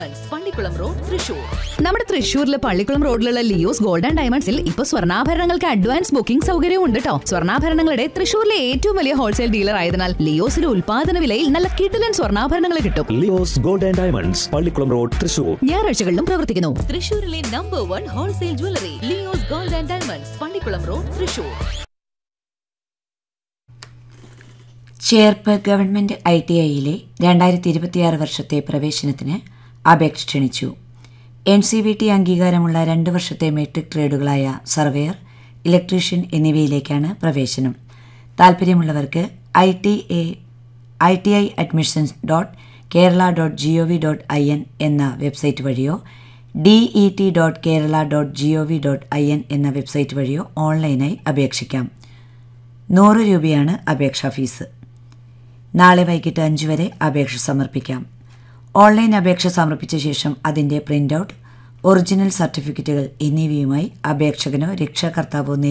പള്ളിക്കുളം road Thrissur നമ്മുടെ തൃശ്ശൂരിലെ പള്ളിക്കുളം റോഡിലുള്ള ലിയോസ് ഗോൾഡ് ആൻഡ് ഡയമണ്ട്സിൽ ഇപ്പൊ സ്വർണ്ണാഭരണങ്ങൾക്ക് അഡ്വാൻസ് ബുക്കിംഗ് സൗകര്യവും ഉണ്ട് കേട്ടോ സ്വർണ്ണാഭരണങ്ങളുടെ തൃശ്ശൂരിലെ ഏറ്റവും വലിയ ഹോൾസെയിൽ ഡീലർ ആയതിനാൽ ലിയോസിലെ ഉൽപാദന വിലയിൽ നല്ല കിടിലൻ സ്വർണ്ണാഭരണങ്ങൾ കിട്ടും Leo's gold and diamonds Pallikulam road Thrissur ഞായറാഴ്ചകളിലും പ്രവർത്തിക്കുന്നു തൃശൂരിലെ number one wholesale jewellery Leo's gold and diamonds Pallikulam road Thrissur Cherpu government I T ഐയിലെ രണ്ടായിരത്തി ഇരുപത്തിയാറ് വർഷത്തെ പ്രവേശനത്തിന് അപേക്ഷ ക്ഷണിച്ചു എൻ സി വി ടി അംഗീകാരമുള്ള രണ്ട് വർഷത്തെ മെട്രിക് ട്രേഡുകളായ സർവേയർ ഇലക്ട്രീഷ്യൻ എന്നിവയിലേക്കാണ് പ്രവേശനം താൽപ്പര്യമുള്ളവർക്ക് I T A I T I admissions dot Kerala dot G O V dot I N എന്ന വെബ്സൈറ്റ് വഴിയോ D E T dot Kerala dot G O V dot I N എന്ന വെബ്സൈറ്റ് വഴിയോ ഓൺലൈനായി അപേക്ഷിക്കാം നൂറ് രൂപയാണ് അപേക്ഷാ ഫീസ് നാളെ വൈകിട്ട് അഞ്ച് വരെ അപേക്ഷ സമർപ്പിക്കാം ഓൺലൈൻ അപേക്ഷ സമർപ്പിച്ച ശേഷം അതിൻ്റെ പ്രിൻ്റ് ഔട്ട് ഒറിജിനൽ സർട്ടിഫിക്കറ്റുകൾ എന്നിവയുമായി അപേക്ഷകനോ രക്ഷാകർത്താവോ